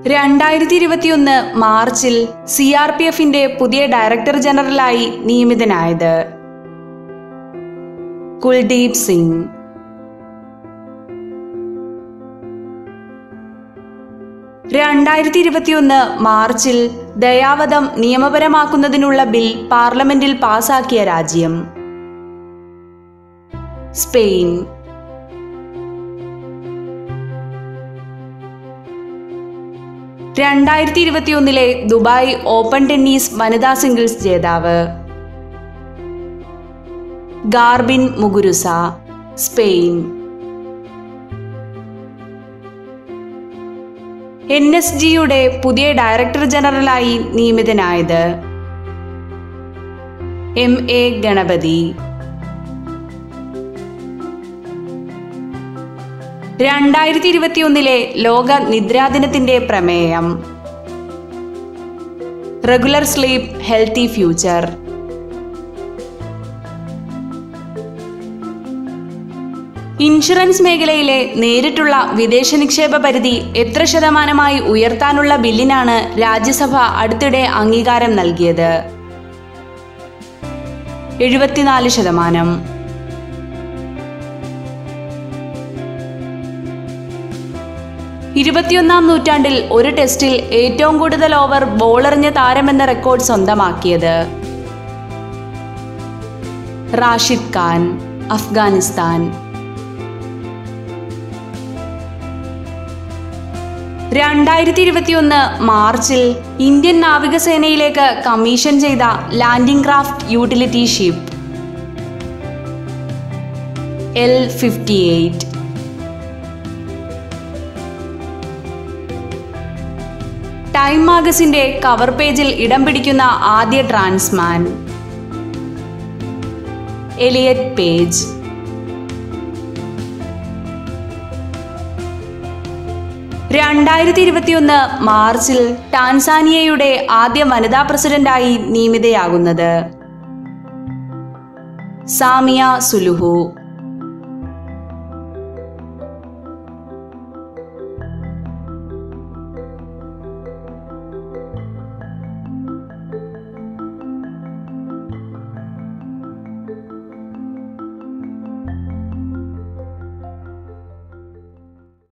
രണ്ടായിരത്തി ഇരുപത്തിയൊന്ന് മാർച്ചിൽ സി ആർ പി എഫിന്റെ പുതിയ ഡയറക്ടർ ജനറലായി നിയമിതനായത് കുൽദീപ് സിംഗ് രണ്ടായിരത്തി ഇരുപത്തിയൊന്ന് മാർച്ചിൽ ദയാവധം നിയമപരമാക്കുന്നതിനുള്ള ബിൽ പാർലമെന്റിൽ പാസാക്കിയ രാജ്യം സ്പെയിൻ രണ്ടായിരത്തി ഇരുപത്തിയൊന്നിലെ ദുബായ് ഓപ്പൺ ടെന്നീസ് വനിതാ സിംഗിൾസ് ജേതാവ് Garbine Muguruza Spain N S ജിയുടെ പുതിയ ഡയറക്ടർ ജനറലായി നിയമിതനായത് എം എ ഗണപതി രണ്ടായിരത്തി ഇരുപത്തിയൊന്നിലെ ലോക നിദ്രാദിനത്തിന്റെ പ്രമേയം regular sleep healthy future insurance മേഖലയിലെ നേരിട്ടുള്ള വിദേശ നിക്ഷേപ പരിധി എത്ര ശതമാനമായി ഉയർത്താനുള്ള ബില്ലിനാണ് രാജ്യസഭ അടുത്തിടെ അംഗീകാരം നൽകിയത് എഴുപത്തിനാല് ശതമാനം ഇരുപത്തിയൊന്നാം നൂറ്റാണ്ടിൽ ഒരു ടെസ്റ്റിൽ ഏറ്റവും കൂടുതൽ ഓവർ ബോളെറിഞ്ഞ താരമെന്ന റെക്കോർഡ് സ്വന്തമാക്കിയത് റാഷിദ് ഖാൻ അഫ്ഗാനിസ്ഥാൻ രണ്ടായിരത്തി ഇരുപത്തിയൊന്ന് മാർച്ചിൽ ഇന്ത്യൻ നാവികസേനയിലേക്ക് കമ്മീഷൻ ചെയ്ത landing craft utility ship L fifty eight Time മാഗസിന്റെ കവർ പേജിൽ ഇടം പിടിക്കുന്ന ആദ്യ ട്രാൻസ്മാൻ എലിയറ്റ് പേജ് രണ്ടായിരത്തി ഇരുപത്തിയൊന്ന് മാർച്ചിൽ ടാൻസാനിയയുടെ ആദ്യ വനിതാ പ്രസിഡന്റായി നിയമിതയാകുന്നത് സാമിയ സുലുഹു